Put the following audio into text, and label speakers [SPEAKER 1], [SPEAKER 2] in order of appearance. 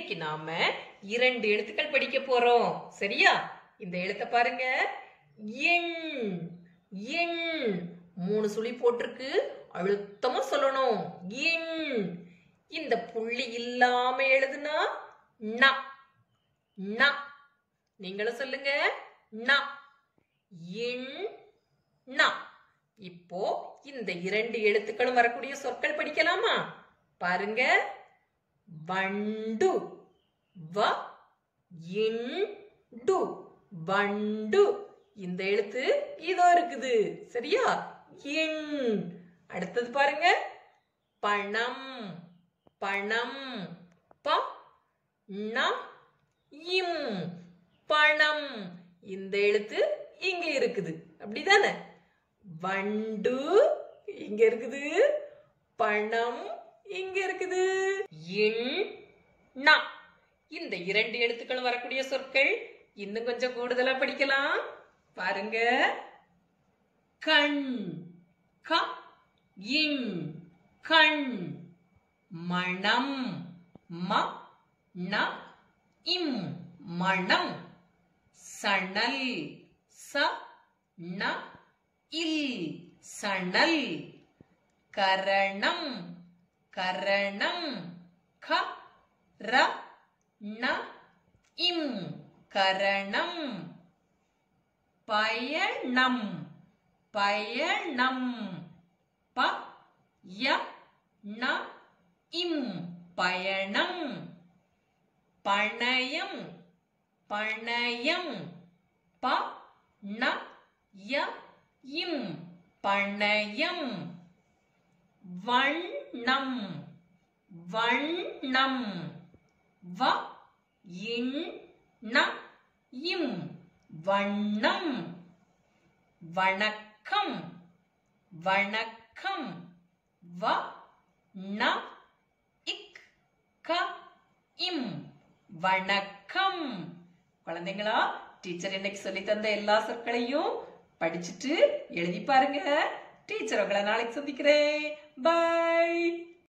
[SPEAKER 1] இன்னைக்கு நாம இரண்டு எழுத்துக்கள் படிக்க போறோம் சரியா இந்த எழுத்த பாருங்க எண் எண் மூணு சுழி போட்டிருக்கு அழுத்தமா சொல்லணும் எண் இந்த புள்ளி இல்லாம எழுதுனா ந ந நீங்களும் சொல்லுங்க ந எண் ந இப்போ இந்த இரண்டு எழுத்துக்களும் வரக்கூடிய சொற்கள் படிக்கலாமா பாருங்க வண்டு வ இண்டு வண்டு இந்த எழுத்து இதோ இருக்குது சரியா எண் அடுத்தது பாருங்க பணம் பணம் ப ந இம் பணம் இந்த எழுத்து இங்க இருக்குது அப்படிதானே வண்டு இங்க இருக்குது பணம் இங்க இருக்குது எண் ந இந்த இரண்டு எழுத்துக்கள் வரக்கூடிய சொற்கள் இன்னும் கொஞ்சம் கூடுதலா படிக்கலாம் பாருங்க கண் க இன் கண் மணம் ம ந இம் மணம் சணல் ச ந இல் சணல் கரணம் கரணம் க ர ந இம் கரணம் பயணம் பயணம் ப ய ந இம் பயணம் பணயம் பணயம் ப ந ய இம் பணயம் வண்ணம் வண்ணம் வ இன் ந இம் வண்ணம் வணக்கம் வணக்கம் வ ந இக் க இம் வணக்கம் குழந்தைங்களா டீச்சர் இன்னைக்கு சொல்லி தந்த எல்லா சொற்களையும் படிச்சுட்டு எழுதி பாருங்க டீச்சர் உங்களை நாளைக்கு சந்திக்கிறேன் பை